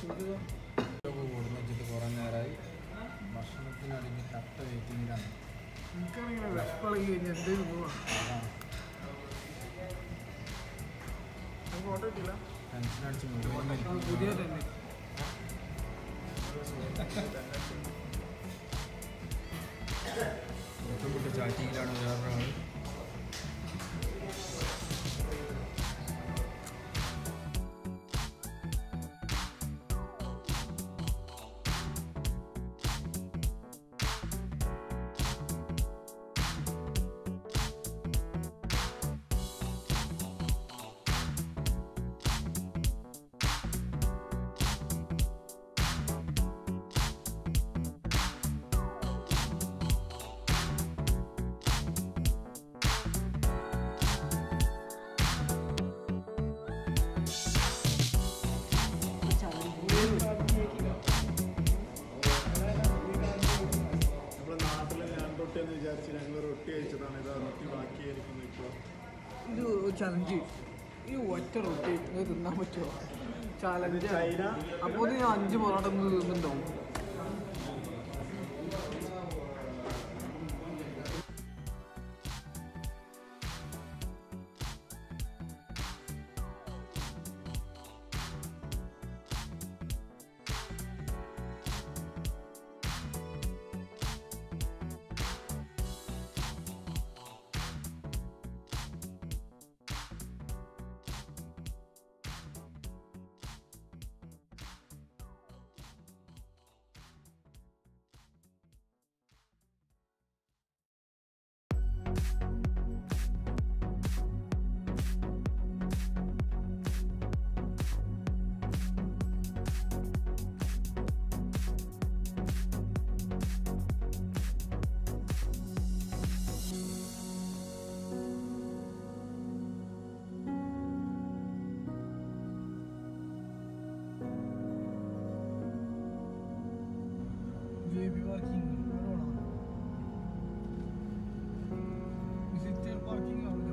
കൂടുന്ന വെച്ചിട്ട് കുറേ നേരമായി ഭക്ഷണത്തിനടിഞ്ഞ് കട്ട വെയിറ്റിങ്ങിലാണ് എനിക്കാണെങ്കിൽ വിഷപ്പളകി കഴിഞ്ഞ് എന്തെങ്കിലും പോവാം അതാണ് ഫോട്ടോ കിട്ടില്ല ടെൻഷൻ അടിച്ച് മുഴുവൻ പുതിയ തന്നെ ഒട്ടുമുട്ട് ചാറ്റിങ്ങിലാണ് വേറൊരാൾ നമ്മുടെ നാട്ടിലെ ഞാൻ റൊട്ടി എന്ന് വിചാരിച്ച് ഞങ്ങൾ റൊട്ടി കഴിച്ചതാണ് ഇത് റൊട്ടി ബാക്കിയായിരിക്കുന്നു ഇപ്പോൾ ഇത് ചലഞ്ച് ഈ ഒറ്റ റൊട്ടി ഇത് തിന്നാൻ പറ്റുമോ ചലഞ്ച് ചൈന അപ്പോൾ ഞാൻ അഞ്ച് പൊറോട്ട ഒന്ന് തിന്നുണ്ടാവും V P parking visitor parking അവിടെ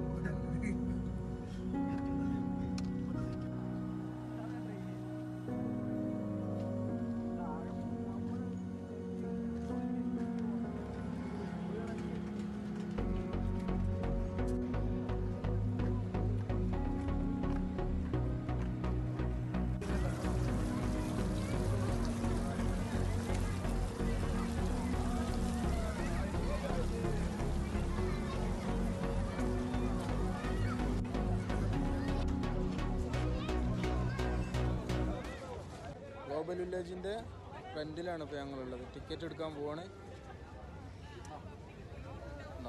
ഗ്ലോബൽ വില്ലേജിൻ്റെ ഫ്രണ്ടിലാണ് ഇപ്പോൾ ഞങ്ങളുള്ളത് ടിക്കറ്റ് എടുക്കാൻ പോവാണ് എന്താ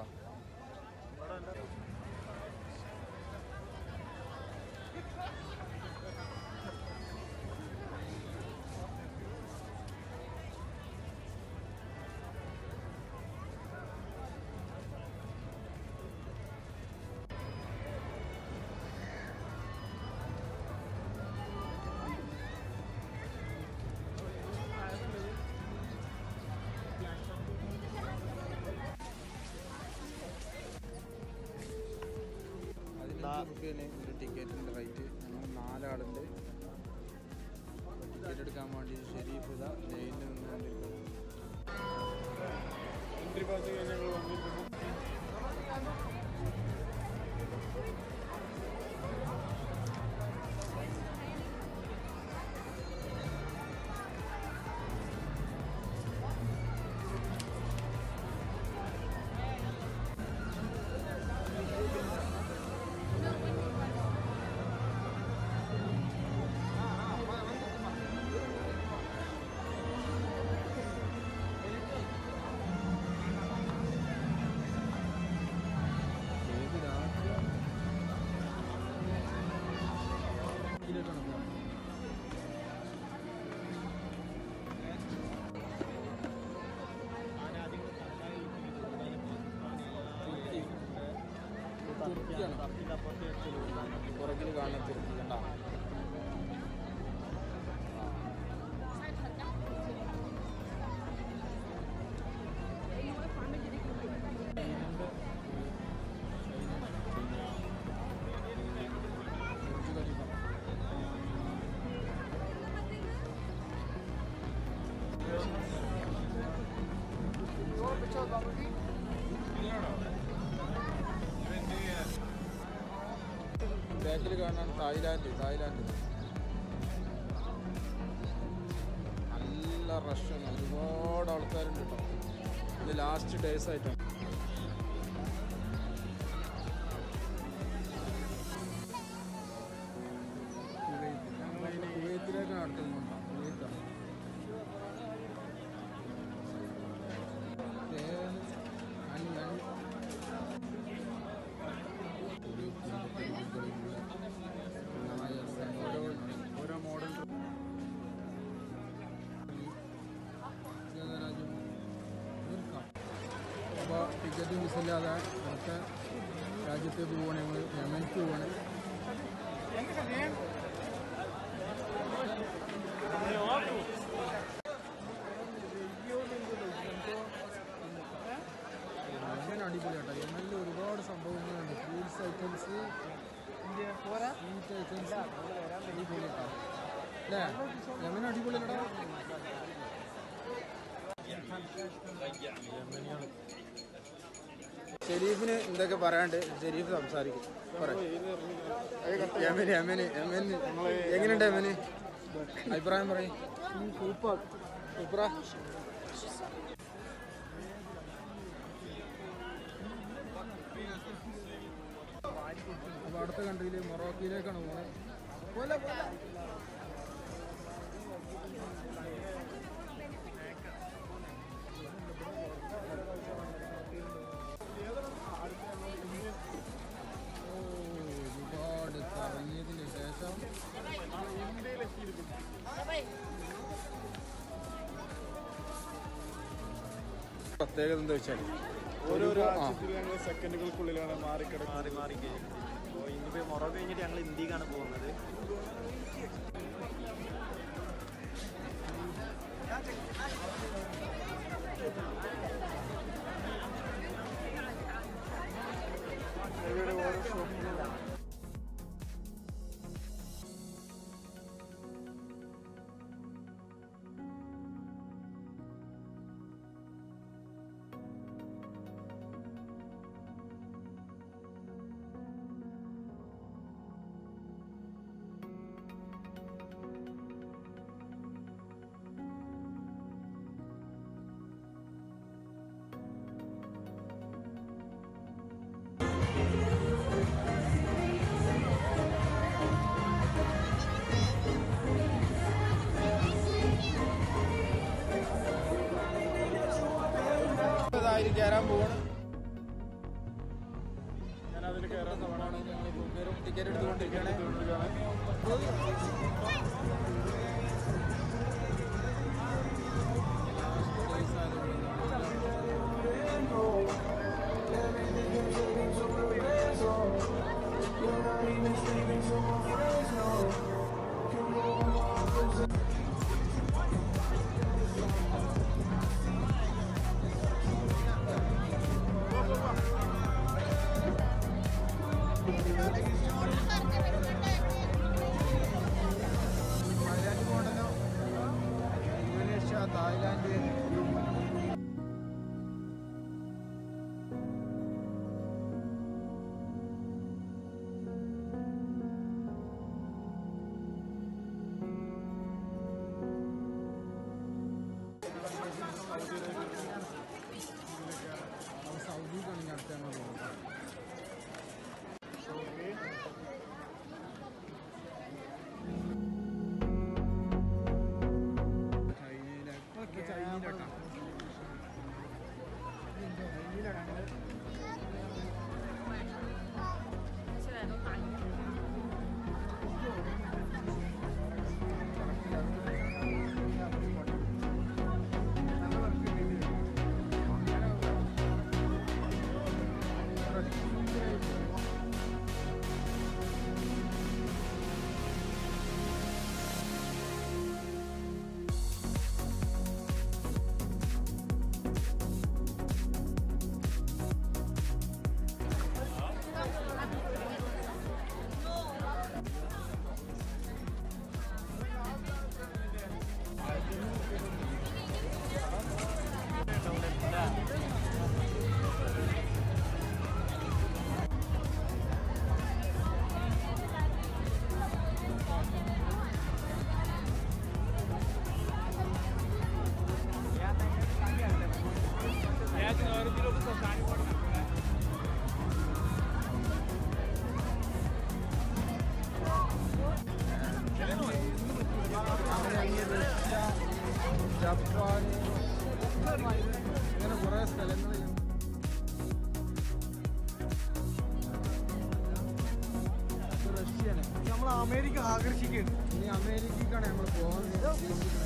പതിനഞ്ച് റുപ്യാണ് ഒരു ടിക്കറ്റിൻ്റെ റേറ്റ് ഞങ്ങൾ നാലാളുണ്ട് ടിക്കറ്റ് എടുക്കാൻ വേണ്ടി ഷെരീഫ് ഇതാ ലൈനിൽ നിന്നുകൊണ്ടിരിക്കുന്നു എൻട്രി പാസ് കഴിഞ്ഞ് ഞങ്ങൾ വന്നിരിക്കുന്നു ആ ബാക്കിൽ കാണാൻ തായ്ലാൻഡ് തായ്ലാൻഡ് നല്ല റഷാണ് ഒരുപാട് ആൾക്കാരുണ്ട് കേട്ടോ ഇത് ലാസ്റ്റ് ഡേയ്സ് ആയിട്ടാണ് കുവൈത്ത് ഞങ്ങളിങ്ങനെ കുവൈത്തിലേക്ക് നടത്തുന്നുണ്ടോ കുവൈത്താണ് തേൻ അനി അനി ഓരോ മോഡൽ അപ്പോൾ ടിക്കറ്റ് മിസ്സില്ലാതെ അടുത്ത രാജ്യത്തേക്ക് പോവാണ് ഞങ്ങൾ യമനിക്ക് പോവാണ് യമൻ അടിപൊളിയാട്ടോ യമനിൽ ഒരുപാട് സംഭവങ്ങളുണ്ട് ഫ്രൂട്ട്സ് ഐറ്റംസ് സ്വീറ്റ് ഐറ്റംസ് അടിപൊളിയാട്ടോ അല്ലേ യമൻ അടിപൊളിയല്ലടാ ഷെരീഫിന് എന്തൊക്കെ പറയാണ്ട് ഷെരീഫ് സംസാരിക്കും പറ യമന് യമന് യമന് എങ്ങനെയുണ്ട് യമന് അഭിപ്രായം പറയും സൂപ്പർ സൂപ്പറാ അപ്പോൾ അടുത്ത കൺട്രിയിൽ മൊറോക്കയിലേക്കാണ് പോകുന്നത് പോലെ പോലെ ഓ, ഒരുപാട് കറങ്ങിയതിന് ശേഷം പ്രത്യേകത എന്താ വെച്ചാൽ ഓരോ രാജ്യത്തിൽ ഞങ്ങൾ സെക്കൻഡുകൾക്കുള്ളിലാണ് മാറിക്കിടക്കുന്നത് മാറി മാറി കഴിഞ്ഞു അപ്പോൾ ഇന്നിപ്പോൾ മൊറോ കഴിഞ്ഞിട്ട് ഞങ്ങൾ ഇന്ത്യക്കാണ് പോകുന്നത് ഇവിടെ ഓരോ ഷോപ്പുകളാണ് അതിൽ കയറാൻ പോവാണ് ഞാൻ അതിൽ കയറാൻ തവണ ടിക്കറ്റ് എടുത്തുകൊണ്ടിരിക്കുകയാണ് തായ്ലാൻഡ് പോകണല്ലോ ഇന്തോനേഷ്യ തായ്ലാൻഡ് സൗദിക്കാണ് ഞാൻ അടുത്ത ഞങ്ങൾ പോകുന്നത് ചൈനയിലെ ചൈനയിലെ ജപ്പാൻ ഇങ്ങനെ കുറേ സ്ഥലങ്ങളിൽ ഇത് റഷ്യയാണ് നമ്മൾ അമേരിക്ക ആകർഷിക്കുകയാണ് ഇനി അമേരിക്കക്കാണ് നമ്മൾ പോകാൻ ഉദ്ദേശിക്കുന്നത്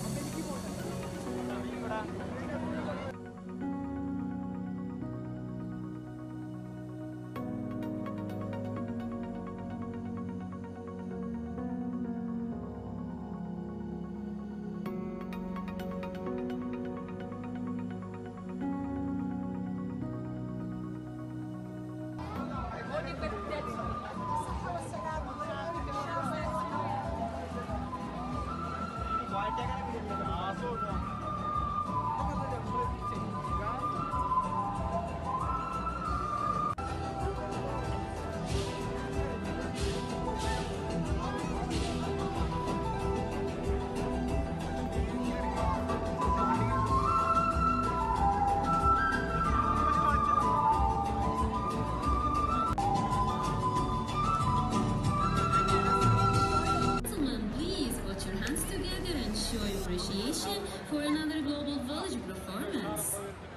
Gentlemen, please put your hands together and show your appreciation for another Global Village performance.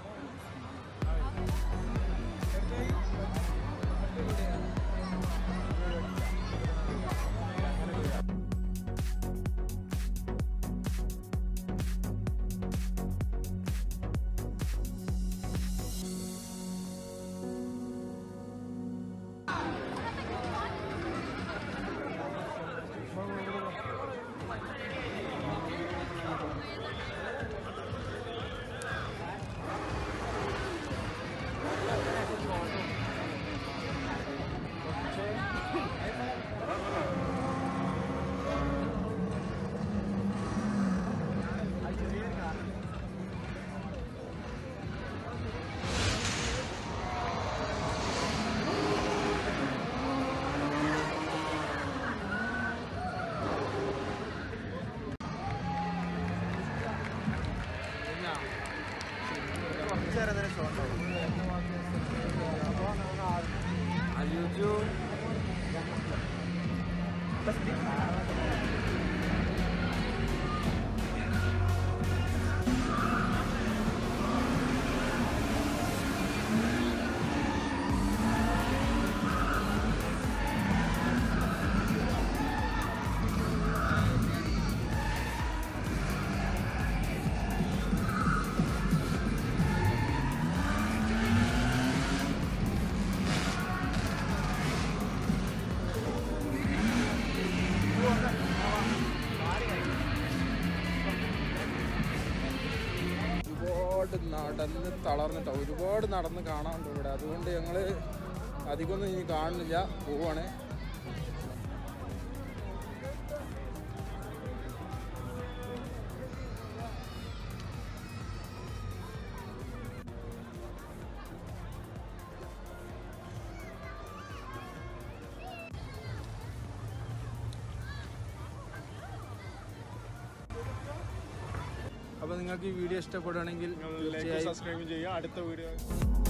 ഒരുപാട് നടന്ന് തളർന്നിട്ട ഒരുപാട് നടന്ന് കാണാനുണ്ട് ഇവിടെ അതുകൊണ്ട് ഞങ്ങൾ അധികമൊന്നും ഇനി കാണുന്നില്ല പോവാണ് അപ്പോൾ നിങ്ങൾക്ക് ഈ വീഡിയോ ഇഷ്ടപ്പെടുകയാണെങ്കിൽ ലൈക്ക് തീർച്ചയായും സബ്സ്ക്രൈബ് ചെയ്യുക അടുത്ത വീഡിയോ